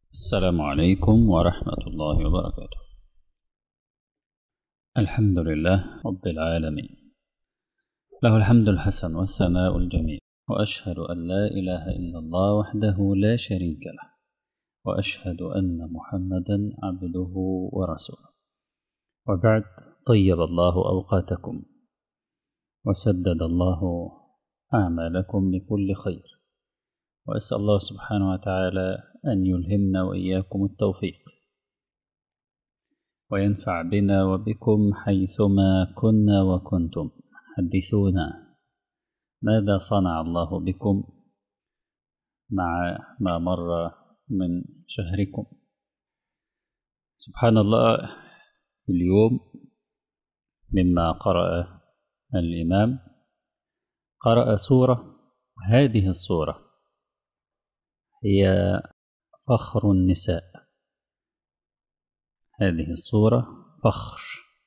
السلام عليكم ورحمة الله وبركاته الحمد لله رب العالمين له الحمد الحسن والثناء الجميل وأشهد أن لا إله إلا الله وحده لا شريك له وأشهد أن محمدا عبده ورسوله وبعد طيب الله أوقاتكم وسدد الله أعمالكم لكل خير وأسأل الله سبحانه وتعالى أن يلهمنا وإياكم التوفيق وينفع بنا وبكم حيثما كنا وكنتم حدثونا ماذا صنع الله بكم مع ما مر من شهركم سبحان الله اليوم مما قرأ الإمام قرأ سورة هذه السورة هي فخر النساء هذه الصورة فخر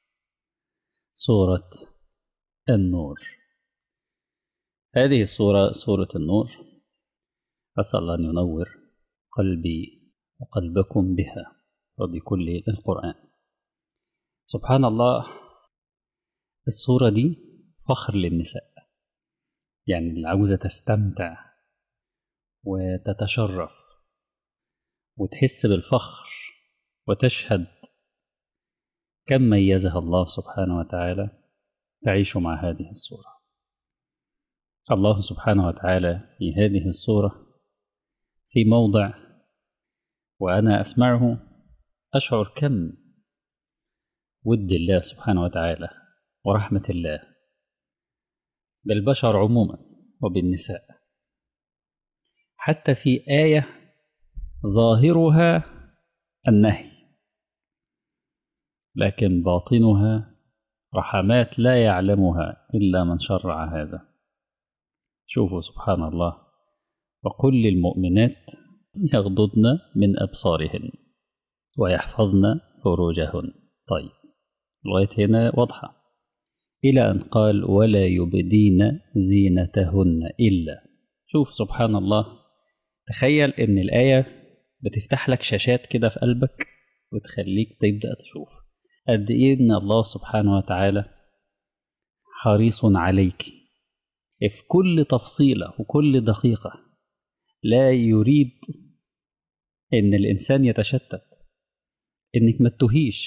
سورة النور هذه الصورة سورة النور أسأل الله أن ينور قلبي وقلبكم بها وبكل القرآن سبحان الله الصورة دي فخر للنساء يعني اللي عاوزة تستمتع وتتشرف وتحس بالفخر وتشهد كم ميزها الله سبحانه وتعالى تعيش مع هذه الصورة الله سبحانه وتعالى في هذه الصورة في موضع وأنا أسمعه أشعر كم ود الله سبحانه وتعالى ورحمة الله بالبشر عموما وبالنساء حتى في آية ظاهرها النهي لكن باطنها رحمات لا يعلمها إلا من شرع هذا شوفوا سبحان الله وقل للمؤمنات يغضضن من أبصارهن ويحفظن فروجهن طيب لغاية هنا واضحة إلى أن قال ولا يبدين زينتهن إلا شوف سبحان الله تخيل ان الآية بتفتح لك شاشات كده في قلبك وتخليك تبدأ تشوف قد ايه ان الله سبحانه وتعالى حريص عليك في كل تفصيلة وكل دقيقة لا يريد ان الانسان يتشتت انك ما تتوهيش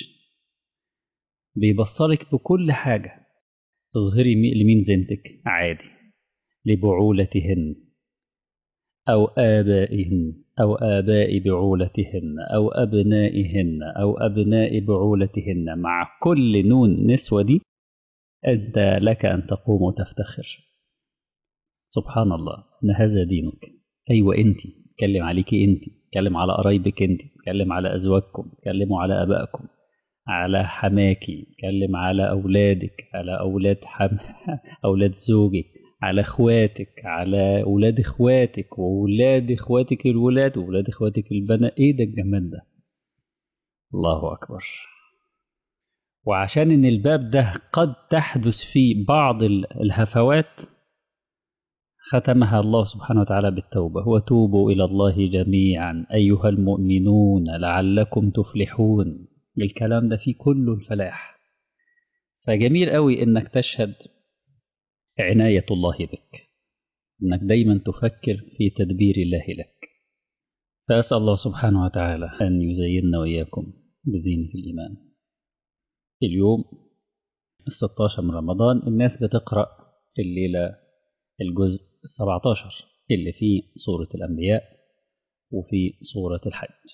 بيبصرك بكل حاجة تظهري لمين زينتك عادي لبعولتهن أو آبائهن أو آباء بعولتهن أو أبنائهن أو أبناء بعولتهن مع كل نون نسوة دي أنت لك أن تقوم وتفتخر سبحان الله أن هذا دينك أيوة أنت كلم عليك أنت كلم على قرايبك أنت كلم على أزواجكم كلموا على أبائكم على حماكي كلم على أولادك على أولاد حم... أولاد زوجك على اخواتك على اولاد اخواتك واولاد اخواتك الولاد واولاد اخواتك البنات ايه ده الجمال ده الله اكبر وعشان ان الباب ده قد تحدث فيه بعض الهفوات ختمها الله سبحانه وتعالى بالتوبة وتوبوا إلى الله جميعا أيها المؤمنون لعلكم تفلحون الكلام ده فيه كله الفلاح فجميل قوي إنك تشهد عناية الله بك أنك دايما تفكر في تدبير الله لك فأسأل الله سبحانه وتعالى أن يزيننا وإياكم بزينة الإيمان اليوم الستاشر من رمضان الناس بتقرأ الليلة الجزء السبعتاشر اللي فيه سورة الأنبياء وفي سورة الحج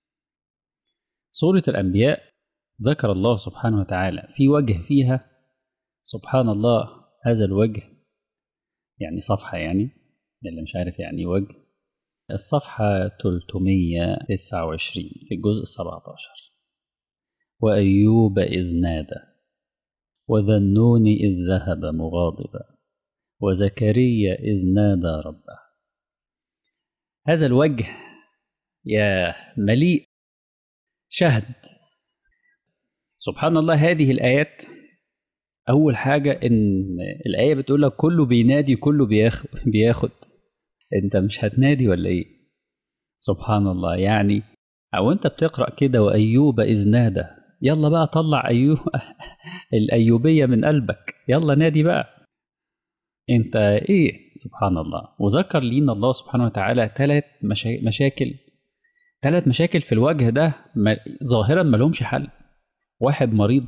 سورة الأنبياء ذكر الله سبحانه وتعالى في وجه فيها سبحان الله هذا الوجه يعني صفحة يعني اللي مش عارف يعني وجه الصفحة 329 في الجزء 17 وأيوب إذ نادى وذا النون إذ ذهب مغاضبا وزكريا إذ نادى ربه هذا الوجه يا مليء شهد سبحان الله هذه الآيات أول حاجة إن الآية بتقول لك كله بينادي كله بياخد, بياخد أنت مش هتنادي ولا إيه؟ سبحان الله يعني أو أنت بتقرأ كده وأيوب إذ نادى يلا بقى طلع أيوب الأيوبية من قلبك يلا نادي بقى أنت إيه سبحان الله وذكر لينا الله سبحانه وتعالى ثلاث مشا... مشاكل ثلاث مشاكل في الوجه ده ما... ظاهرا ما لهمش حل واحد مريض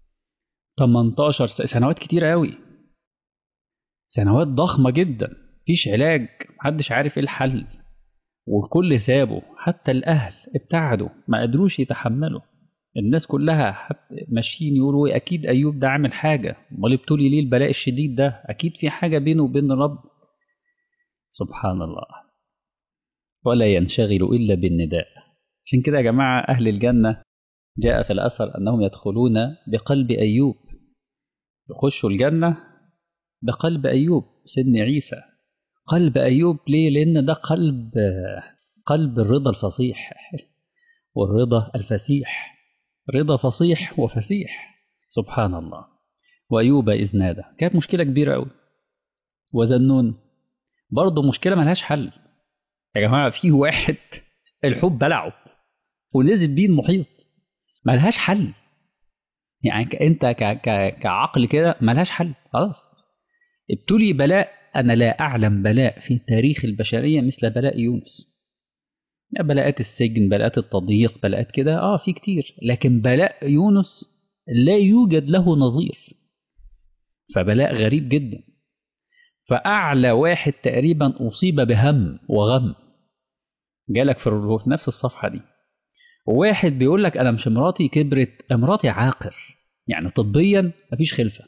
18 سنوات كتير قوي سنوات ضخمة جدا مفيش علاج محدش عارف ايه الحل والكل سابه حتى الأهل ابتعدوا ما قدروش يتحملوا الناس كلها حتى ماشيين يقولوا أكيد أيوب ده عامل حاجة أمال ابتلي ليه البلاء الشديد ده أكيد في حاجة بينه وبين الرب سبحان الله ولا ينشغل إلا بالنداء عشان كده يا جماعة أهل الجنة جاء في الأثر أنهم يدخلون بقلب أيوب يخشوا الجنة بقلب أيوب سيدنا عيسى قلب أيوب ليه؟ لأن ده قلب قلب الرضا الفصيح والرضا الفسيح رضا فصيح وفسيح سبحان الله وأيوب إذ نادى كانت مشكلة كبيرة أوي وذنون برضه مشكلة ملهاش حل يا جماعة في واحد الحب بلعه ونزل بيه المحيط ملهاش حل يعني انت كعقل كده ملهاش حل خلاص ابتلي بلاء انا لا اعلم بلاء في تاريخ البشريه مثل بلاء يونس بلاءات السجن بلاءات التضييق بلاءات كده اه في كتير لكن بلاء يونس لا يوجد له نظير فبلاء غريب جدا فاعلى واحد تقريبا اصيب بهم وغم جالك في نفس الصفحه دي وواحد بيقول لك انا مش مراتي كبرت مراتي عاقر يعني طبيا مفيش خلفه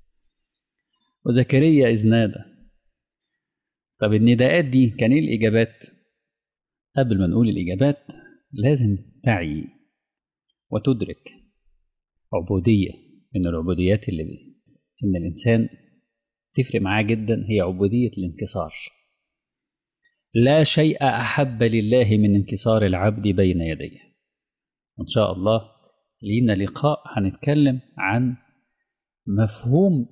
وزكريا اذ نادى طب النداءات دي كان ايه الاجابات قبل ما نقول الاجابات لازم تعي وتدرك عبوديه من العبوديات اللي بي. ان الانسان تفرق معاه جدا هي عبوديه الانكسار لا شيء احب لله من انكسار العبد بين يديه ان شاء الله لينا لقاء هنتكلم عن مفهوم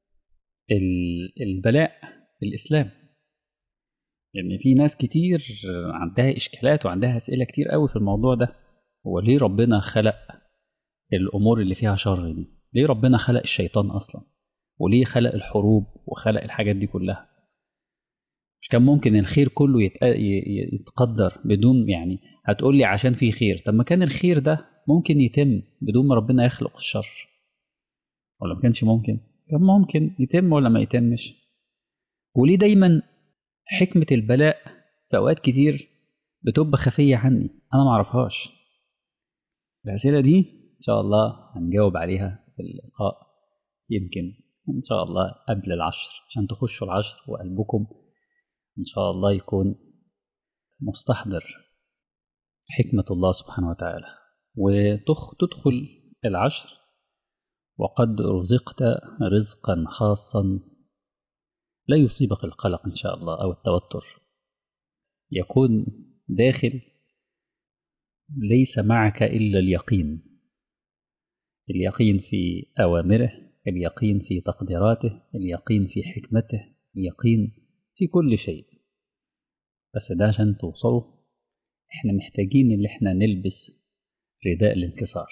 البلاء في الاسلام يعني في ناس كتير عندها اشكالات وعندها اسئله كتير قوي في الموضوع ده هو ليه ربنا خلق الامور اللي فيها شر دي ليه ربنا خلق الشيطان اصلا وليه خلق الحروب وخلق الحاجات دي كلها مش كان ممكن الخير كله يتقدر بدون يعني هتقول لي عشان في خير طب ما كان الخير ده ممكن يتم بدون ما ربنا يخلق الشر ولا ما كانش ممكن كان ممكن يتم ولا ما يتمش وليه دايما حكمة البلاء في أوقات كتير بتبقى خفية عني أنا ما أعرفهاش الأسئلة دي إن شاء الله هنجاوب عليها في اللقاء يمكن إن شاء الله قبل العشر عشان تخشوا العشر وقلبكم إن شاء الله يكون مستحضر حكمة الله سبحانه وتعالى وتدخل العشر وقد رزقت رزقا خاصا لا يصيبك القلق إن شاء الله أو التوتر يكون داخل ليس معك إلا اليقين اليقين في أوامره اليقين في تقديراته اليقين في حكمته اليقين في كل شيء بس ده عشان توصلوا احنا محتاجين اللي احنا نلبس رداء الانكسار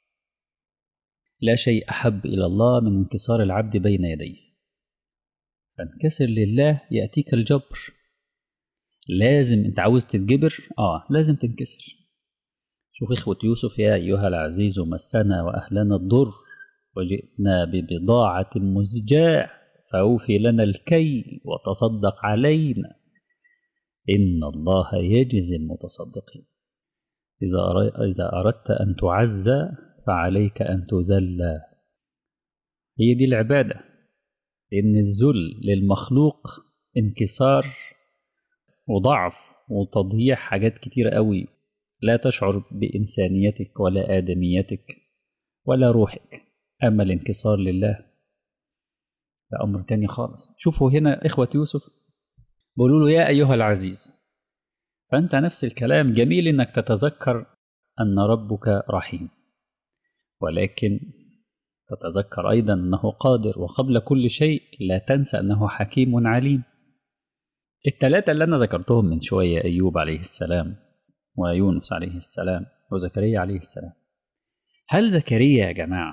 لا شيء أحب إلى الله من انكسار العبد بين يديه فانكسر لله يأتيك الجبر لازم انت عاوز تتجبر اه لازم تنكسر شوف إخوة يوسف يا أيها العزيز مسنا وأهلنا الضر وجئنا ببضاعة مزجاة فأوفي لنا الكيل وتصدق علينا إن الله يجزي المتصدقين إذا إذا أردت أن تعزى فعليك أن تذل هي دي العبادة إن الذل للمخلوق انكسار وضعف وتضييع حاجات كتيرة قوي لا تشعر بإنسانيتك ولا آدميتك ولا روحك أما الانكسار لله ده أمر تاني خالص شوفوا هنا إخوة يوسف بيقولوا له يا أيها العزيز فأنت نفس الكلام جميل إنك تتذكر أن ربك رحيم ولكن تتذكر أيضا أنه قادر وقبل كل شيء لا تنسى أنه حكيم عليم الثلاثة اللي أنا ذكرتهم من شوية أيوب عليه السلام ويونس عليه السلام وزكريا عليه السلام هل زكريا يا جماعة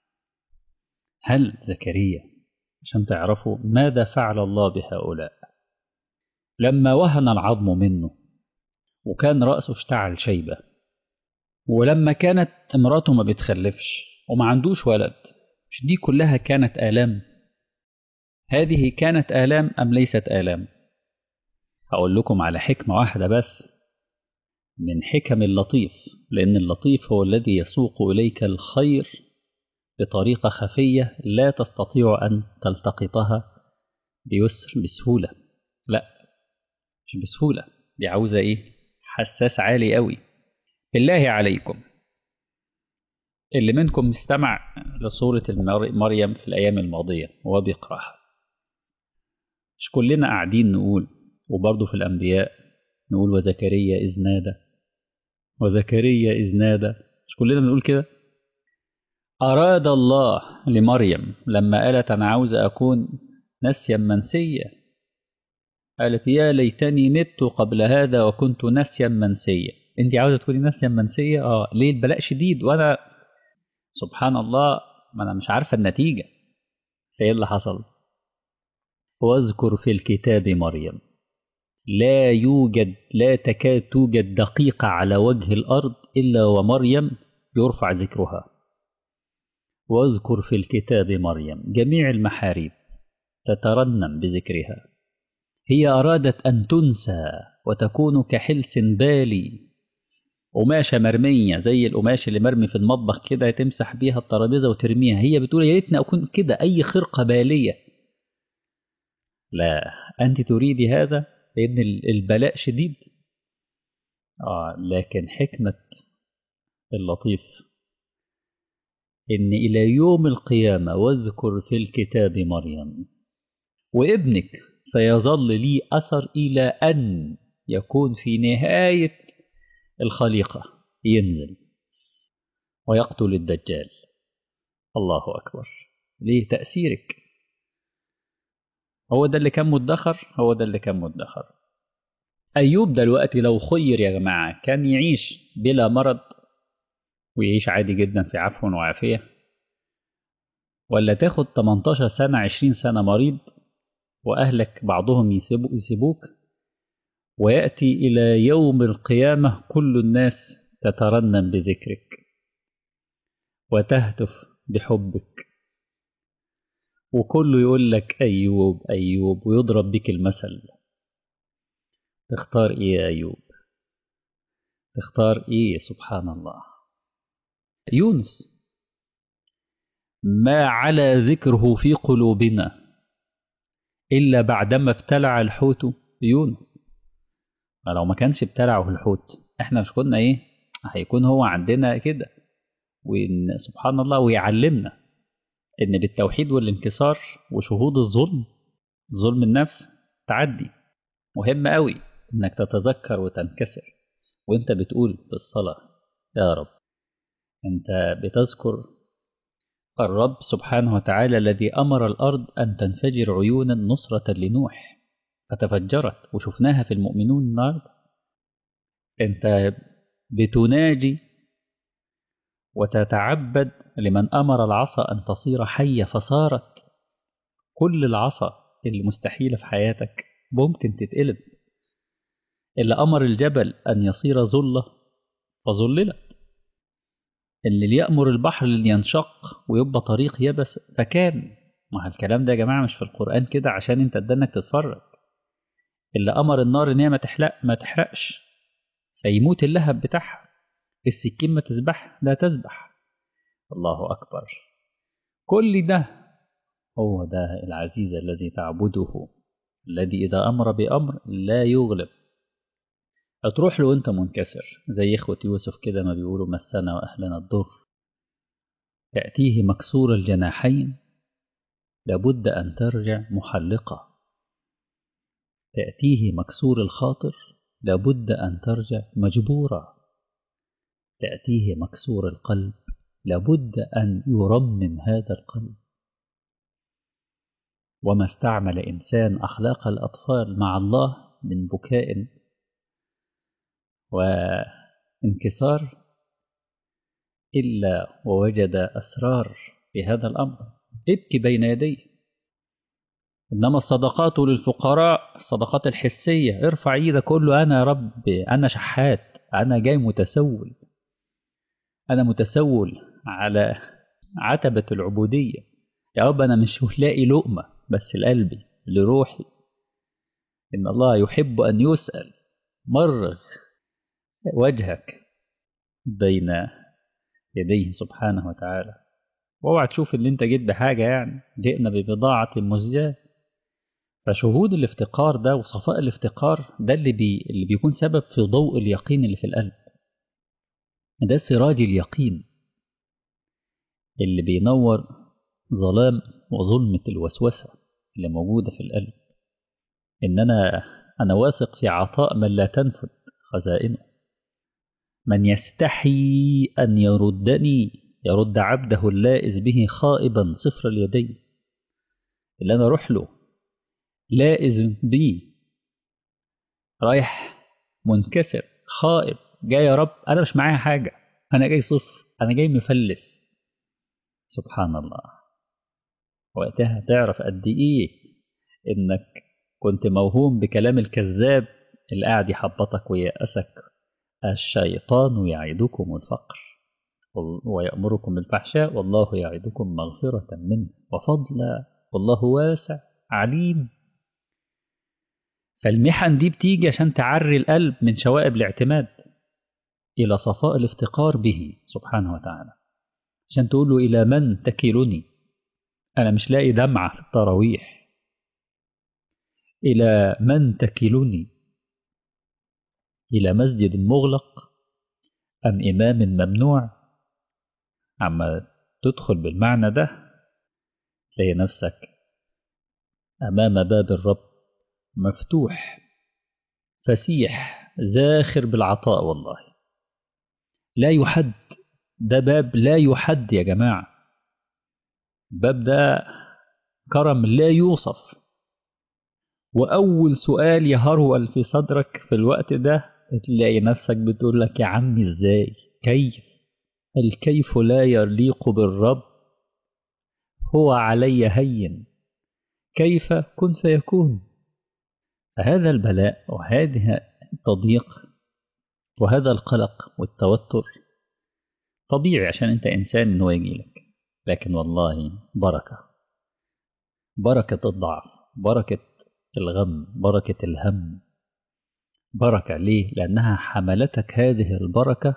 هل زكريا عشان تعرفوا ماذا فعل الله بهؤلاء لما وهن العظم منه وكان رأسه اشتعل شيبة ولما كانت امراته ما بتخلفش وما عندوش ولد مش دي كلها كانت آلام هذه كانت آلام أم ليست آلام هقول لكم على حكمة واحدة بس من حكم اللطيف لأن اللطيف هو الذي يسوق إليك الخير بطريقة خفية لا تستطيع أن تلتقطها بيسر بسهولة لا مش بسهولة دي عاوزة إيه حساس عالي قوي بالله عليكم اللي منكم استمع لصورة مريم في الأيام الماضية وهو بيقرأها مش كلنا قاعدين نقول وبرضه في الأنبياء نقول وزكريا إذ نادى وزكريا إذ نادى مش كلنا بنقول كده أراد الله لمريم لما قالت أنا عاوزة أكون نسيا منسيا قالت يا ليتني مت قبل هذا وكنت نسيا منسيا انت عاوزة تكوني نسيا منسيا اه ليه البلاء شديد وانا سبحان الله ما انا مش عارفة النتيجة فايه اللي حصل واذكر في الكتاب مريم لا يوجد لا تكاد توجد دقيقة على وجه الأرض إلا ومريم يرفع ذكرها واذكر في الكتاب مريم جميع المحاريب تترنم بذكرها هي أرادت أن تنسى وتكون كحلس بالي قماشة مرمية زي القماش اللي مرمي في المطبخ كده تمسح بيها الترابيزة وترميها هي بتقول يا ريتني أكون كده أي خرقة بالية لا أنت تريدي هذا لأن البلاء شديد آه لكن حكمة اللطيف إن إلى يوم القيامة واذكر في الكتاب مريم وابنك سيظل لي أثر إلى أن يكون في نهاية الخليقة ينزل ويقتل الدجال الله أكبر ليه تأثيرك هو ده اللي كان مدخر هو ده اللي كان مدخر أيوب دلوقتي لو خير يا جماعة كان يعيش بلا مرض ويعيش عادي جدا في عفو وعافية ولا تاخد 18 سنة 20 سنة مريض وأهلك بعضهم يسيبو يسيبوك ويأتي إلى يوم القيامة كل الناس تترنم بذكرك وتهتف بحبك وكله يقول لك أيوب أيوب ويضرب بك المثل تختار إيه يا أيوب تختار إيه سبحان الله يونس ما على ذكره في قلوبنا إلا بعدما ابتلع الحوت يونس لو ما كانش ابتلعه الحوت احنا مش كنا ايه هيكون هو عندنا كده وإن سبحان الله ويعلمنا إن بالتوحيد والانكسار وشهود الظلم ظلم النفس تعدي مهم قوي إنك تتذكر وتنكسر وإنت بتقول في الصلاة يا رب أنت بتذكر الرب سبحانه وتعالى الذي أمر الأرض أن تنفجر عيونا نصرة لنوح فتفجرت وشفناها في المؤمنون النهارده أنت بتناجي وتتعبد لمن أمر العصا أن تصير حية فصارت كل العصا اللي مستحيلة في حياتك ممكن تتقلب اللي أمر الجبل أن يصير ظلة فظللت اللي يأمر البحر اللي ينشق ويبقى طريق يبس فكان ما الكلام ده يا جماعة مش في القرآن كده عشان انت ادانك تتفرج اللي أمر النار إن هي ما تحرق ما تحرقش فيموت اللهب بتاعها السكين ما تسبح لا تسبح الله أكبر كل ده هو ده العزيز الذي تعبده الذي إذا أمر بأمر لا يغلب هتروح له وانت منكسر زي إخوة يوسف كده ما بيقولوا مسنا وأهلنا الضر تأتيه مكسور الجناحين لابد أن ترجع محلقة تأتيه مكسور الخاطر لابد أن ترجع مجبورة تأتيه مكسور القلب لابد أن يرمم هذا القلب وما استعمل إنسان أخلاق الأطفال مع الله من بكاء وانكسار إلا ووجد أسرار في هذا الأمر ابكي بين يديه إنما الصدقات للفقراء الصدقات الحسية ارفع ايدك قول له أنا يا رب أنا شحات أنا جاي متسول أنا متسول على عتبة العبودية يا رب أنا مش لاقي لقمة بس لقلبي لروحي إن الله يحب أن يسأل مرغ وجهك بين يديه سبحانه وتعالى واوعى تشوف ان انت جيت بحاجة يعني جئنا ببضاعة مزجاة فشهود الافتقار ده وصفاء الافتقار ده اللي, بي اللي بيكون سبب في ضوء اليقين اللي في القلب ده سراج اليقين اللي بينور ظلام وظلمة الوسوسة اللي موجودة في القلب إن أنا أنا واثق في عطاء من لا تنفد خزائنه من يستحي أن يردني يرد عبده اللائز به خائبا صفر اليدين اللي أنا أروح له لائز بي رايح منكسر خائب جاي يا رب أنا مش معايا حاجة أنا جاي صفر أنا جاي مفلس سبحان الله وقتها تعرف قد إيه إنك كنت موهوم بكلام الكذاب اللي قاعد يحبطك ويأسك الشيطان يعدكم الفقر ويأمركم بالفحشاء والله يعدكم مغفرة منه وفضلا والله واسع عليم فالمحن دي بتيجي عشان تعري القلب من شوائب الاعتماد إلى صفاء الافتقار به سبحانه وتعالى عشان تقول له إلى من تكلني أنا مش لاقي دمعة في التراويح إلى من تكلني إلى مسجد مغلق أم إمام ممنوع عما تدخل بالمعنى ده تلاقي نفسك أمام باب الرب مفتوح فسيح زاخر بالعطاء والله لا يحد ده باب لا يحد يا جماعة الباب ده كرم لا يوصف وأول سؤال يهرول في صدرك في الوقت ده تلاقي نفسك بتقول لك يا عمي ازاي كيف الكيف لا يليق بالرب هو علي هين كيف كن فيكون فهذا البلاء وهذه التضييق وهذا القلق والتوتر طبيعي عشان انت انسان انه يجي لك لكن والله بركة بركة الضعف بركة الغم بركة الهم بركة ليه؟ لأنها حملتك هذه البركة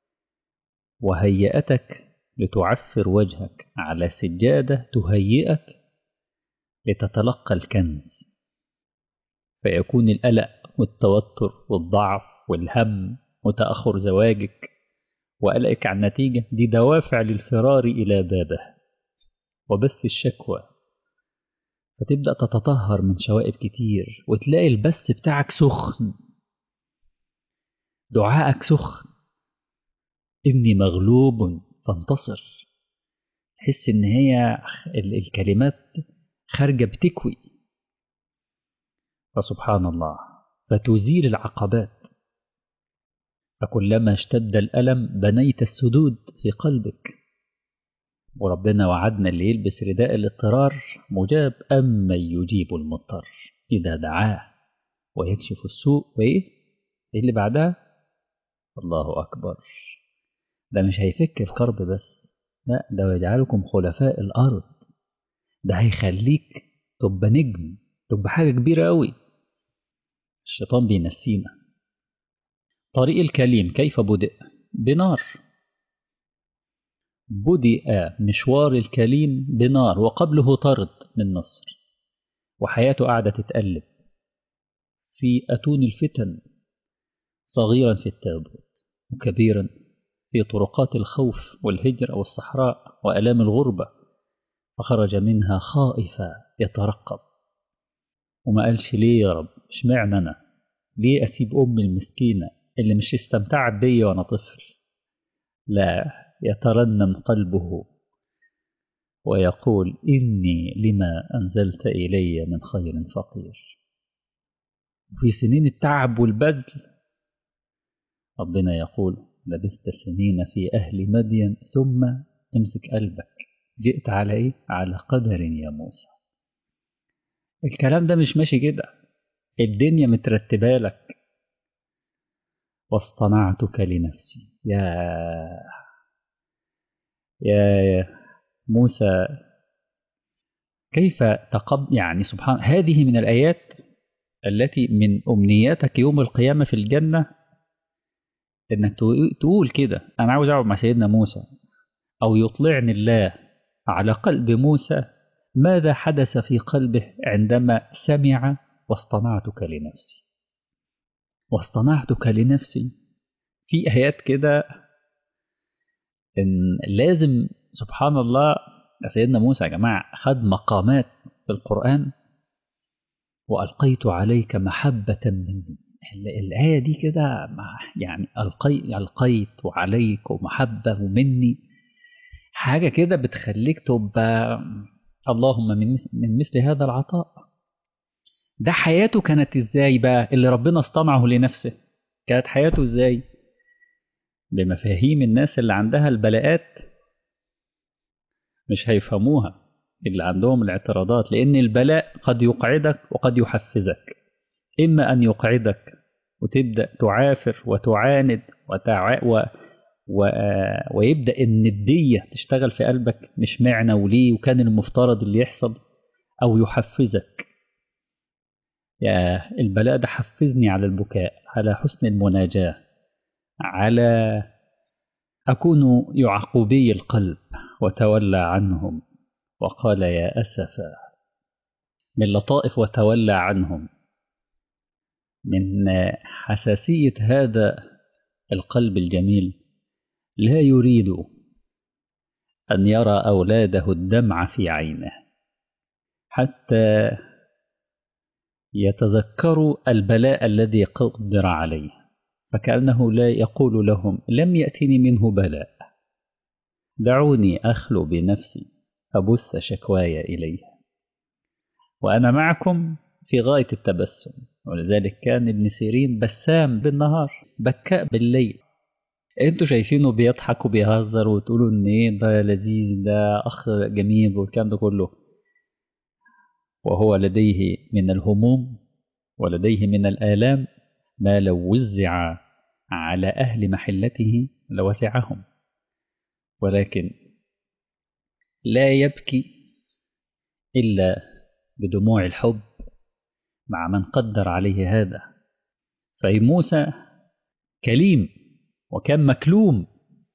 وهيأتك لتعفر وجهك على سجادة تهيئك لتتلقى الكنز فيكون القلق والتوتر والضعف والهم وتأخر زواجك وقلقك عن النتيجة دي دوافع للفرار إلى بابه وبث الشكوى فتبدأ تتطهر من شوائب كتير وتلاقي البث بتاعك سخن دعائك سخن إني مغلوب فانتصر تحس إن هي الكلمات خارجة بتكوي فسبحان الله فتزيل العقبات فكلما اشتد الألم بنيت السدود في قلبك وربنا وعدنا اللي يلبس رداء الاضطرار مجاب أما يجيب المضطر إذا دعاه ويكشف السوء وإيه إيه اللي بعدها الله أكبر ده مش هيفك الكرب بس لا ده يجعلكم خلفاء الأرض ده هيخليك تبقى نجم تبقى حاجة كبيرة أوي الشيطان بينسينا طريق الكليم كيف بدأ بنار بدأ مشوار الكليم بنار وقبله طرد من مصر وحياته قاعدة تتقلب في أتون الفتن صغيرا في التابوت وكبيرا في طرقات الخوف والهجرة والصحراء وألام الغربة فخرج منها خائفا يترقب وما قالش ليه يا رب اشمعنى أنا ليه أسيب أمي المسكينة اللي مش استمتعت بيا وأنا طفل لا يترنم قلبه ويقول إني لما أنزلت إلي من خير فقير في سنين التعب والبذل ربنا يقول لبثت سنين في أهل مدين ثم امسك قلبك جئت على إيه؟ على قدر يا موسى الكلام ده مش ماشي كده الدنيا مترتبة لك واصطنعتك لنفسي يا يا موسى كيف تقب يعني سبحان هذه من الآيات التي من أمنياتك يوم القيامة في الجنة إنك تقول كده أنا عاوز أقعد مع سيدنا موسى أو يطلعني الله على قلب موسى ماذا حدث في قلبه عندما سمع واصطنعتك لنفسي واصطنعتك لنفسي في آيات كده إن لازم سبحان الله سيدنا موسى يا جماعة خد مقامات في القرآن وألقيت عليك محبة مني الآية دي كده يعني ألقي ألقيت وعليك ومحبة ومني حاجة كده بتخليك تبقى اللهم من من مثل هذا العطاء ده حياته كانت ازاي بقى اللي ربنا اصطنعه لنفسه كانت حياته ازاي بمفاهيم الناس اللي عندها البلاءات مش هيفهموها اللي عندهم الاعتراضات لأن البلاء قد يقعدك وقد يحفزك إما أن يقعدك وتبدأ تعافر وتعاند وتع... و... و... ويبدأ الندية تشتغل في قلبك مش معنى وليه وكان المفترض اللي يحصل أو يحفزك يا البلاء ده حفزني على البكاء على حسن المناجاة على أكون يعقوبي القلب وتولى عنهم وقال يا أسفا من لطائف وتولى عنهم من حساسية هذا القلب الجميل لا يريد أن يرى أولاده الدمع في عينه حتى يتذكروا البلاء الذي قدر عليه فكأنه لا يقول لهم لم يأتني منه بلاء دعوني أخلو بنفسي أبث شكواي إليه وأنا معكم في غاية التبسم ولذلك كان ابن سيرين بسام بالنهار بكاء بالليل انتوا شايفينه بيضحك وبيهزر وتقولوا ان ايه ده لذيذ ده اخ جميل والكلام ده كله وهو لديه من الهموم ولديه من الآلام ما لو وزع على أهل محلته لوسعهم ولكن لا يبكي إلا بدموع الحب مع من قدر عليه هذا فموسى كليم وكان مكلوم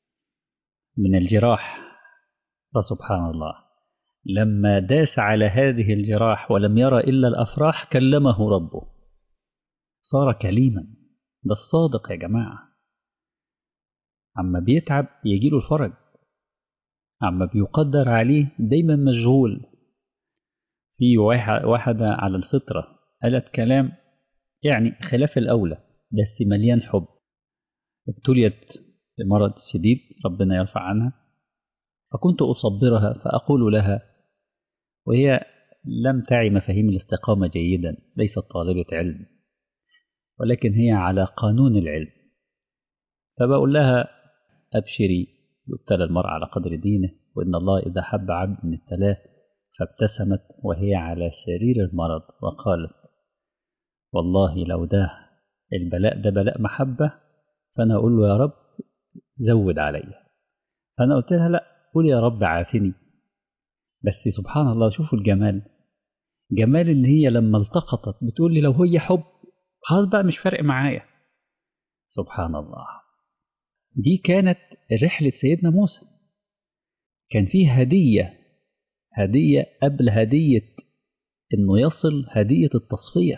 من الجراح فسبحان الله لما داس على هذه الجراح ولم يرى إلا الأفراح كلمه ربه صار كليما ده الصادق يا جماعة عما بيتعب يجيله الفرج عما بيقدر عليه دايما مشغول في واحدة على الفطرة قالت كلام يعني خلاف الأولى بس مليان حب ابتليت بمرض شديد ربنا يرفع عنها فكنت أصبرها فأقول لها وهي لم تعي مفاهيم الاستقامة جيدا ليست طالبة علم ولكن هي على قانون العلم فبقول لها أبشري يبتلى المرء على قدر دينه وإن الله إذا حب عبد من ابتلاه فابتسمت وهي على سرير المرض وقالت والله لو ده البلاء ده بلاء محبة فأنا أقول له يا رب زود علي فأنا قلت لها لا قول يا رب عافني بس سبحان الله شوفوا الجمال جمال اللي هي لما التقطت بتقول لي لو هي حب خلاص بقى مش فارق معايا سبحان الله دي كانت رحلة سيدنا موسى كان فيه هدية هدية قبل هدية إنه يصل هدية التصفية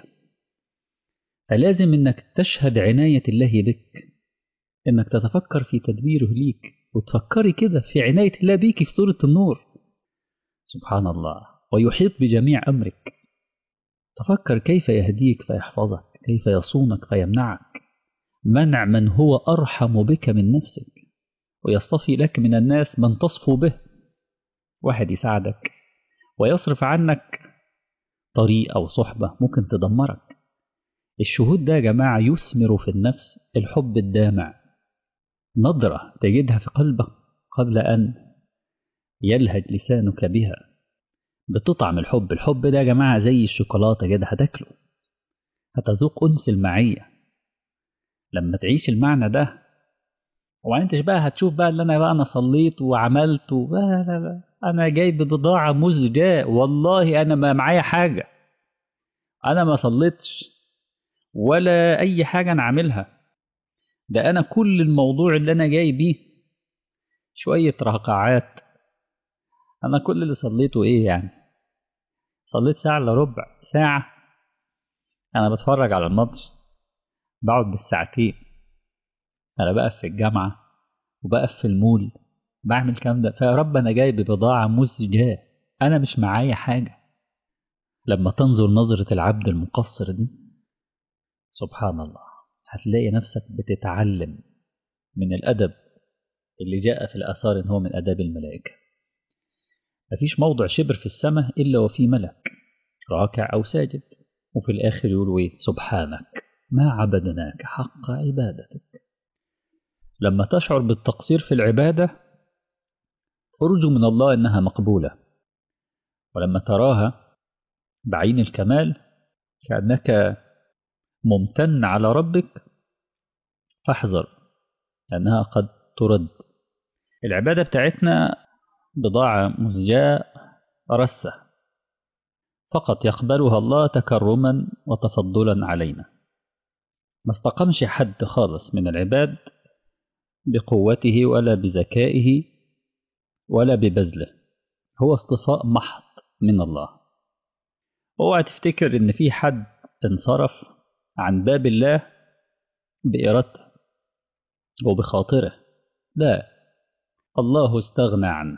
فلازم إنك تشهد عناية الله بك إنك تتفكر في تدبيره ليك وتفكري كده في عناية الله بيك في سورة النور سبحان الله ويحيط بجميع أمرك تفكر كيف يهديك فيحفظك كيف يصونك فيمنعك منع من هو أرحم بك من نفسك ويصطفي لك من الناس من تصفو به واحد يساعدك ويصرف عنك طريق أو صحبة ممكن تدمرك الشهود ده يا جماعة يثمر في النفس الحب الدامع نظرة تجدها في قلبك قبل أن يلهج لسانك بها بتطعم الحب الحب ده يا جماعة زي الشوكولاتة كده هتاكله هتذوق أنس المعية لما تعيش المعنى ده وبعدين انت بقى هتشوف بقى اللي انا بقى انا صليت وعملت و... لا لا لا انا جايب بضاعة مزجاة والله انا ما معايا حاجة انا ما صليتش ولا اي حاجة انا عاملها ده انا كل الموضوع اللي انا جاي بيه شوية رقعات انا كل اللي صليته ايه يعني صليت ساعة الا ربع ساعة انا بتفرج على الماتش بقعد بالساعتين انا بقف في الجامعة وبقف في المول بعمل الكلام ده فيا رب انا جاي ببضاعة مزجاة انا مش معايا حاجة لما تنظر نظرة العبد المقصر دي سبحان الله هتلاقي نفسك بتتعلم من الأدب اللي جاء في الآثار إن هو من آداب الملائكة مفيش موضع شبر في السماء إلا وفي ملك راكع أو ساجد وفي الآخر يقولوا إيه سبحانك ما عبدناك حق عبادتك لما تشعر بالتقصير في العبادة ارجو من الله إنها مقبولة ولما تراها بعين الكمال كأنك ممتن على ربك فاحذر لأنها قد ترد العبادة بتاعتنا بضاعة مزجاة رثة فقط يقبلها الله تكرما وتفضلا علينا ما استقامش حد خالص من العباد بقوته ولا بذكائه ولا ببذله هو اصطفاء محض من الله اوعى تفتكر ان في حد انصرف عن باب الله بإرادته وبخاطره لا الله استغنى عنه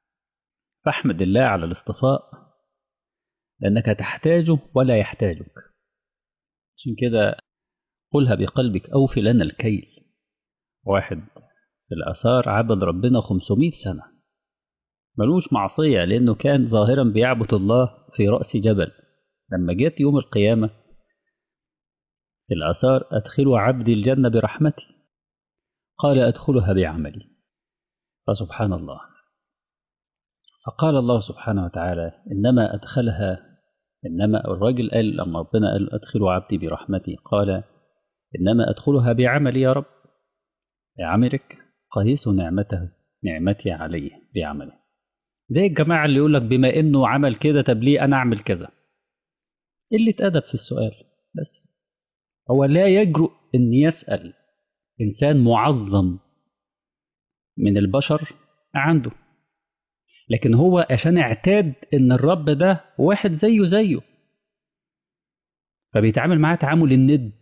فاحمد الله على الاصطفاء لأنك تحتاجه ولا يحتاجك عشان كده قلها بقلبك أوفي لنا الكيل واحد في الآثار عبد ربنا 500 سنة ملوش معصية لأنه كان ظاهرا بيعبد الله في رأس جبل لما جت يوم القيامة في الآثار أدخلوا عبدي الجنة برحمتي قال أدخلها بعملي فسبحان الله فقال الله سبحانه وتعالى إنما أدخلها إنما الرجل قال لما ربنا قال أدخلوا عبدي برحمتي قال إنما أدخلها بعملي يا رب بعملك قيس نعمته نعمتي عليه بعمله زي الجماعة اللي يقول لك بما إنه عمل كده طب ليه أنا أعمل كذا قلة أدب في السؤال بس هو لا يجرؤ أن يسأل إنسان معظم من البشر عنده لكن هو عشان اعتاد ان الرب ده واحد زيه زيه فبيتعامل معاه تعامل الند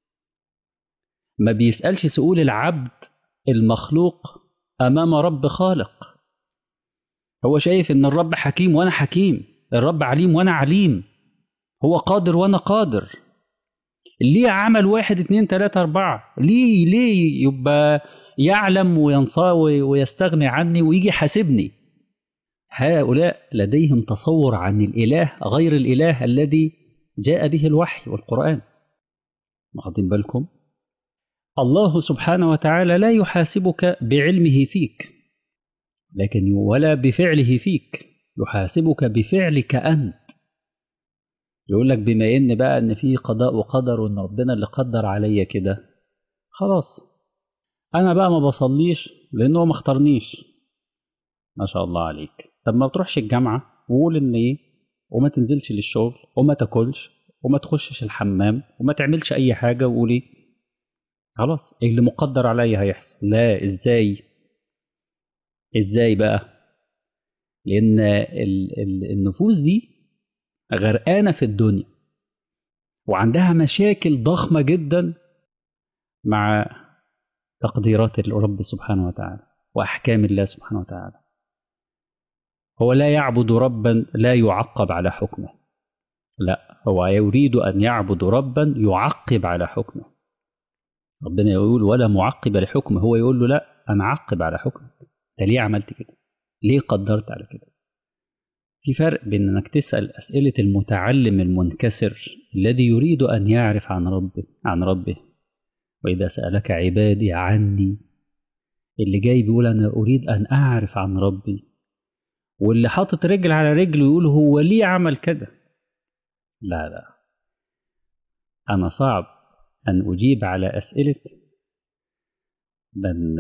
ما بيسألش سؤول العبد المخلوق أمام رب خالق هو شايف ان الرب حكيم وانا حكيم الرب عليم وانا عليم هو قادر وانا قادر ليه عمل واحد اتنين تلاتة اربعة ليه ليه يبقى يعلم وينصاوي ويستغني عني ويجي يحاسبني هؤلاء لديهم تصور عن الإله غير الإله الذي جاء به الوحي والقرآن واخدين بالكم الله سبحانه وتعالى لا يحاسبك بعلمه فيك لكن ولا بفعله فيك يحاسبك بفعلك أنت يقول لك بما إن بقى إن في قضاء وقدر وإن ربنا اللي قدر عليا كده خلاص أنا بقى ما بصليش لأنه ما اختارنيش ما شاء الله عليك طب ما بتروحش الجامعة وقول إن إيه وما تنزلش للشغل وما تاكلش وما تخشش الحمام وما تعملش أي حاجة وقول إيه خلاص اللي مقدر عليا هيحصل لا إزاي إزاي بقى لأن النفوس دي غرقانة في الدنيا وعندها مشاكل ضخمة جدا مع تقديرات الرب سبحانه وتعالى وأحكام الله سبحانه وتعالى هو لا يعبد ربا لا يعقب على حكمه لا هو يريد أن يعبد ربا يعقب على حكمه ربنا يقول ولا معقب لحكمه هو يقول له لا أنا عقب على حكمك أنت ليه عملت كده ليه قدرت على كده في فرق بين انك تسأل أسئلة المتعلم المنكسر الذي يريد أن يعرف عن ربه عن ربه وإذا سألك عبادي عني اللي جاي بيقول أنا أريد أن أعرف عن ربي واللي حاطط رجل على رجل ويقول هو ليه عمل كده لا لا أنا صعب أن أجيب على أسئلة من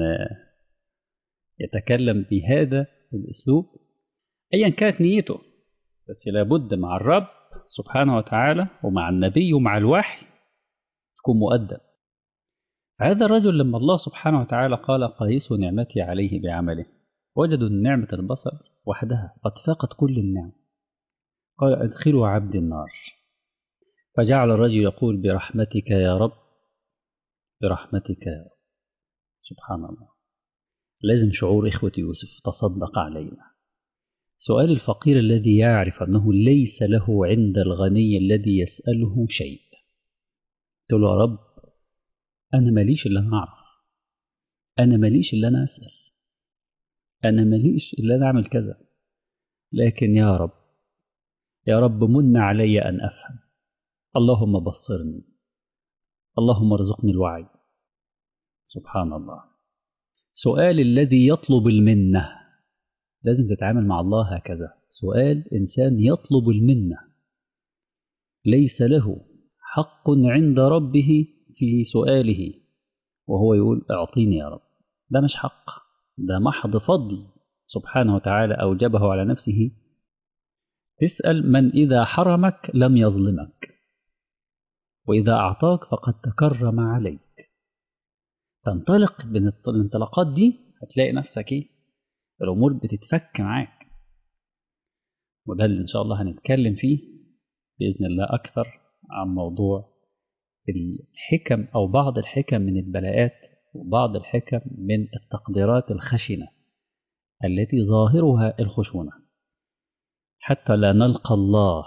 يتكلم بهذا الأسلوب أيا كانت نيته بس لابد مع الرب سبحانه وتعالى ومع النبي ومع الوحي تكون مؤدب هذا الرجل لما الله سبحانه وتعالى قال قيسوا نعمتي عليه بعمله وجدوا أن نعمة البصر وحدها قد فاقت كل النعم قال أدخلوا عبد النار فجعل الرجل يقول برحمتك يا رب برحمتك يا رب سبحان الله لازم شعور إخوة يوسف تصدق علينا سؤال الفقير الذي يعرف أنه ليس له عند الغني الذي يسأله شيء قلت له يا رب أنا ماليش إلا أنا أعرف أنا ماليش إلا أنا أسأل أنا ماليش إلا أنا أعمل كذا لكن يا رب يا رب من علي أن أفهم اللهم بصرني اللهم ارزقني الوعي سبحان الله سؤال الذي يطلب المنة لازم تتعامل مع الله هكذا سؤال إنسان يطلب المنة ليس له حق عند ربه في سؤاله وهو يقول اعطيني يا رب ده مش حق ده محض فضل سبحانه وتعالى أوجبه على نفسه تسأل من إذا حرمك لم يظلمك وإذا أعطاك فقد تكرم عليك تنطلق من الانطلاقات دي هتلاقي نفسك ايه الأمور بتتفك معاك وده اللي إن شاء الله هنتكلم فيه بإذن الله أكثر عن موضوع الحكم أو بعض الحكم من البلاءات وبعض الحكم من التقديرات الخشنة التي ظاهرها الخشونة حتى لا نلقى الله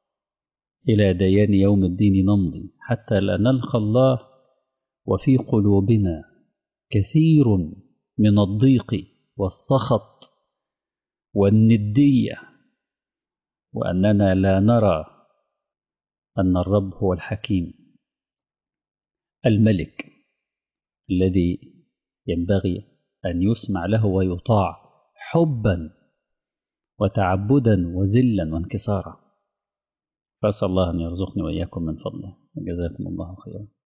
إلى ديان يوم الدين نمضي حتى لا نلقى الله وفي قلوبنا كثير من الضيق والسخط والندية وأننا لا نرى أن الرب هو الحكيم الملك الذي ينبغي أن يسمع له ويطاع حبا وتعبدا وذلا وانكسارا فأسأل الله أن يرزقني وإياكم من فضله وجزاكم الله خيرا